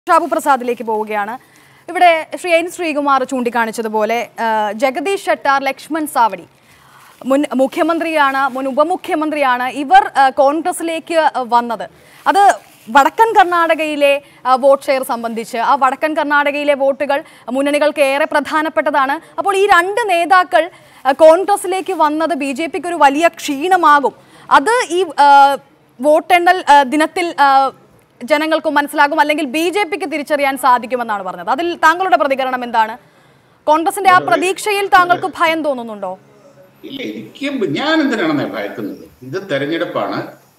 ഷാബു പ്രസാദിലേക്ക് പോവുകയാണ് ഇവിടെ ശ്രീ എൻ ശ്രീകുമാർ ചൂണ്ടിക്കാണിച്ചതുപോലെ ആ, ജഗദീഷ് ഷെട്ടാർ ലക്ഷ്മൺ സാവടി മുൻ മുഖ്യമന്ത്രിയാണ് മുൻ ഉപമുഖ്യമന്ത്രിയാണ് ഇവർ ആ, കോൺഗ്രസിലേക്ക് വന്നത് അത് വടക്കൻ കർണാടകയിലെ ആ, വോട്ട് ഷെയർ സംബന്ധിച്ച് ആ വടക്കൻ കർണാടകയിലെ വോട്ടുകൾ മുന്നണികൾക്ക് ഏറെ പ്രധാനപ്പെട്ടതാണ് അപ്പോൾ ഈ രണ്ട് നേതാക്കൾ ആ, കോൺഗ്രസിലേക്ക് വന്നത് ബി ജെ പിക്ക് ഒരു വലിയ ക്ഷീണമാകും അത് ഈ ആ, വോട്ടെണ്ണൽ ആ, ദിനത്തിൽ ആ, ജനങ്ങൾക്ക് മനസ്സിലാകും അല്ലെങ്കിൽ ബി ജെ പിക്ക് തിരിച്ചറിയാൻ സാധിക്കുമെന്നാണ് പറഞ്ഞത് അതിൽ താങ്കളുടെ പ്രതികരണം എന്താണ് കോൺഗ്രസിന്റെ ആ പ്രതീക്ഷയിൽ താങ്കൾക്ക് ഭയം തോന്നുന്നുണ്ടോ ഇല്ല എനിക്ക് ഞാൻ എന്തിനാണെന്നേ ഭയക്കുന്നത് ഇത് തെരഞ്ഞെടുപ്പാണ്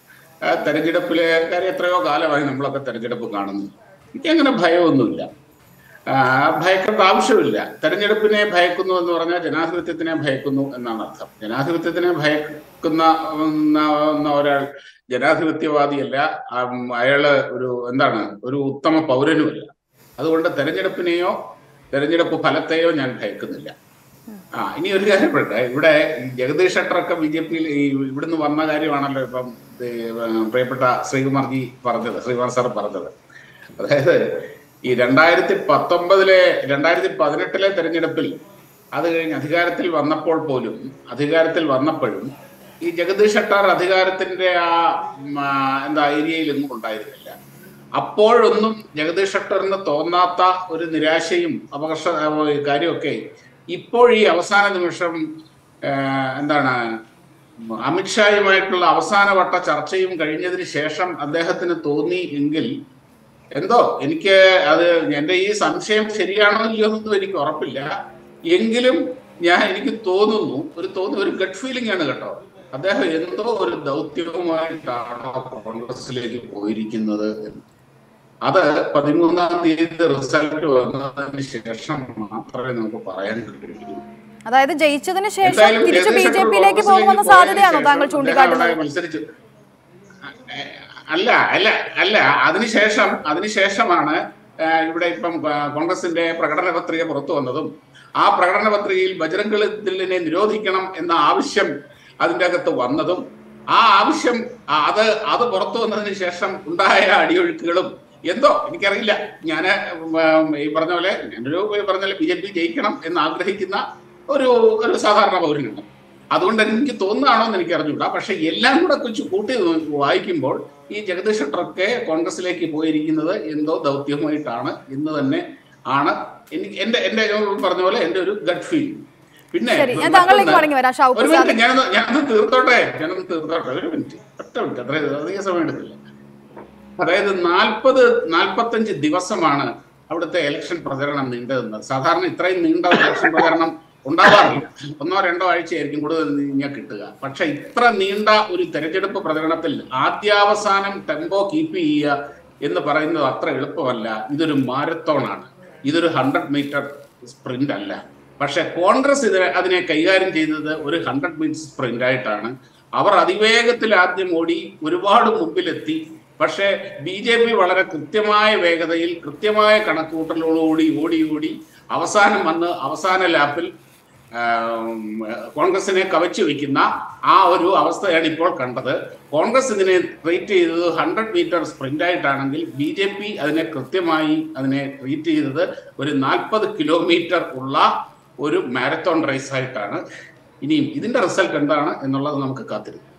ആ തെരഞ്ഞെടുപ്പിലെ കാര്യം എത്രയോ കാലമായി നമ്മളൊക്കെ തെരഞ്ഞെടുപ്പ് കാണുന്നു എനിക്കങ്ങനെ ഭയമൊന്നുമില്ല ആ, ഭയക്കേണ്ട ആവശ്യമില്ല തെരഞ്ഞെടുപ്പിനെ ഭയക്കുന്നു എന്ന് പറഞ്ഞാൽ ജനാധിപത്യത്തിനെ ഭയക്കുന്നു എന്നാണ് അർത്ഥം ജനാധിപത്യത്തിനെ ഭയക്കുന്ന ഉന്ന- ഉന്ന ഒരാൾ ജനാധിപത്യവാദിയല്ല ആ, അയാള് ഒരു എന്താണ് ഒരു ഉത്തമ പൗരനുമല്ല അതുകൊണ്ട് തെരഞ്ഞെടുപ്പിനെയോ തെരഞ്ഞെടുപ്പ് ഫലത്തെയോ ഞാൻ ഭയക്കുന്നില്ല ആ ഇനി ഒരു കാര്യം പറയട്ടെ ഇവിടെ ഈ ജഗദീഷ് ഷട്ടറൊക്കെ ബി ജെ പിയിൽ ഈ ഇവിടുന്ന് വന്ന കാര്യമാണല്ലോ ഇപ്പം ഈ, ഏർ, പ്രിയപ്പെട്ട ശ്രീകുമാർജി പറഞ്ഞത് ശ്രീകുമാർ സാർ പറഞ്ഞത് അതായത് ഈ രണ്ടായിരത്തി പത്തൊമ്പതിലെ രണ്ടായിരത്തി പതിനെട്ടിലെ തെരഞ്ഞെടുപ്പിൽ അത് കഴിഞ്ഞ് അധികാരത്തിൽ വന്നപ്പോൾ പോലും അധികാരത്തിൽ വന്നപ്പോഴും ഈ ജഗദീഷ് ഷട്ടാർ അധികാരത്തിന്റെ ആ ഉം, ആ, എന്താ ഏരിയയിലൊന്നും ഉണ്ടായിരുന്നില്ല അപ്പോഴൊന്നും ജഗദീഷ് ഷട്ടറിന് തോന്നാത്ത ഒരു നിരാശയും അപകർഷ ഏർ, കാര്യമൊക്കെ ഇപ്പോൾ ഈ അവസാന നിമിഷം ഏർ, എന്താണ് അമിത്ഷായുമായിട്ടുള്ള അവസാനവട്ട ചർച്ചയും കഴിഞ്ഞതിന് ശേഷം അദ്ദേഹത്തിന് തോന്നി എങ്കിൽ എന്തോ എനിക്ക് അത് എന്റെ ഈ സംശയം ശരിയാണോ ഇല്ലയോ എന്നൊന്നും എനിക്ക് ഉറപ്പില്ല എങ്കിലും ഞാൻ എനിക്ക് തോന്നുന്നു ഒരു തോന്നുന്നു ഒരു ഗട്ട് ഫീലിംഗ് ആണ് കേട്ടോ അദ്ദേഹം എന്തോ ഒരു ദൗത്യവുമായിട്ടാണോ കോൺഗ്രസിലേക്ക് പോയിരിക്കുന്നത് എന്ന്. അത് പതിമൂന്നാം തീയതി റിസൾട്ട് വന്നതിന് ശേഷം മാത്രമേ നമുക്ക് പറയാൻ കഴിയൂ അതായത് ജയിച്ചതിന് ശേഷം എന്തായാലും തിരിച്ച് ബി ജഗദീഷ് ജെ പിയിലേക്ക് കോൺഗ്രസിലേക്ക് പോകുമെന്ന പോയതിന് സാധ്യതയാണോ ശേഷം താങ്കൾ അദ്ദേഹം ചൂണ്ടിക്കാട്ടുന്നത് അവിടെ മത്സരിച്ചു അല്ല അല്ല അല്ല അതിനുശേഷം അതിനുശേഷമാണ് ആ, ഇവിടെ ഇപ്പം ആ, കോൺഗ്രസിന്റെ പ്രകടന പത്രിക പുറത്തു വന്നതും ആ പ്രകടന പത്രികയിൽ ബജരംഗ് ദില്ലിനെ നിരോധിക്കണം എന്ന ആവശ്യം അതിന്റെ അകത്ത് വന്നതും ആ ആവശ്യം ആ, അത് അത് പുറത്തു വന്നതിന് ശേഷം ഉണ്ടായ അടിയൊഴുക്കുകളും എന്തോ എനിക്കറിയില്ല ഞാൻ ഈ പറഞ്ഞ പോലെ ഞാനൊരു ഈ പറഞ്ഞ പോലെ ബി ജെ പി ജയിക്കണം എന്ന് ആഗ്രഹിക്കുന്ന ഒരു ഒരു സാധാരണ പൗരനാണ് അതുകൊണ്ട് എനിക്ക് തോന്നുന്നതാണോ എന്ന് എനിക്ക് അറിഞ്ഞൂടാ പക്ഷെ എല്ലാം കൂടെ കുറിച്ച് കൂട്ടി വായിക്കുമ്പോൾ ഈ ജഗദീഷ് ഷട്ടറൊക്കെ കോൺഗ്രസിലേക്ക് പോയിരിക്കുന്നത് എന്തോ ദൗത്യമായിട്ടാണ് എന്ന് തന്നെ ആണ് എനിക്ക് എന്റെ എന്റെ പറഞ്ഞ പോലെ എന്റെ ഒരു ഗട്ട് ഫീൽ പിന്നെ ശരി, ഞാൻ താങ്കളിലേക്ക് മറ്റൊന്ന് മടങ്ങി വരാം, ഷാവു ഒരു പ്രസാദ്. മിനിറ്റ് ഞാനൊന്ന് ഞാനൊന്ന് തീർത്തോട്ടെ ഞാനൊന്ന് തീർത്തോട്ടെ ഒരു മിനിറ്റ് ഒറ്റ മിനിറ്റ് അത്ര അധിക സമയം എടുക്കില്ല അതായത് നാൽപ്പത് നാൽപ്പത്തഞ്ച് ദിവസമാണ് അവിടുത്തെ ഇലക്ഷൻ പ്രചരണം നീണ്ടു നിന്നത് സാധാരണ ഇത്രയും നീണ്ട ഇലക്ഷൻ പ്രചരണം ഉണ്ടാവാറില്ല ഒന്നോ രണ്ടോ ആഴ്ചയായിരിക്കും കൂടുതൽ കഴിഞ്ഞാൽ കിട്ടുക പക്ഷെ ഇത്ര നീണ്ട ഒരു തെരഞ്ഞെടുപ്പ് പ്രചരണത്തിൽ ആദ്യാവസാനം ടെമ്പോ കീപ്പ് ചെയ്യുക എന്ന് പറയുന്നത് അത്ര എളുപ്പമല്ല ഇതൊരു മാരത്തോണാണ് ഇതൊരു ഹൺഡ്രഡ് മീറ്റർ സ്പ്രിന്റ് അല്ല പക്ഷെ കോൺഗ്രസ് ഇത് അതിനെ കൈകാര്യം ചെയ്തത് ഒരു ഹൺഡ്രഡ് മീറ്റർ സ്പ്രിന്റ് ആയിട്ടാണ് അവർ അതിവേഗത്തിൽ ആദ്യം ഓടി ഒരുപാട് മുമ്പിലെത്തി പക്ഷേ ബി ജെ പി വളരെ കൃത്യമായ വേഗതയിൽ കൃത്യമായ കണക്കുകൂട്ടലോടുകൂടി ഓടി ഓടി അവസാനം വന്ന് അവസാന ലാപ്പിൽ ആം, കോൺഗ്രസിനെ കവച്ചു വെക്കുന്ന ആ ഒരു അവസ്ഥയാണ് ഇപ്പോൾ കണ്ടത് കോൺഗ്രസ് ഇതിനെ ട്രീറ്റ് ചെയ്തത് ഹൺഡ്രഡ് മീറ്റർ സ്പ്രിന്റ് ആയിട്ടാണെങ്കിൽ ബി ജെ പി അതിനെ കൃത്യമായി അതിനെ ട്രീറ്റ് ചെയ്തത് ഒരു നാൽപ്പത് കിലോമീറ്റർ ഉള്ള ഒരു മാരത്തോൺ റേസ് ആയിട്ടാണ് ഇനിയും ഇതിന്റെ റിസൾട്ട് എന്താണ് എന്നുള്ളത് നമുക്ക് കാത്തിരിക്കും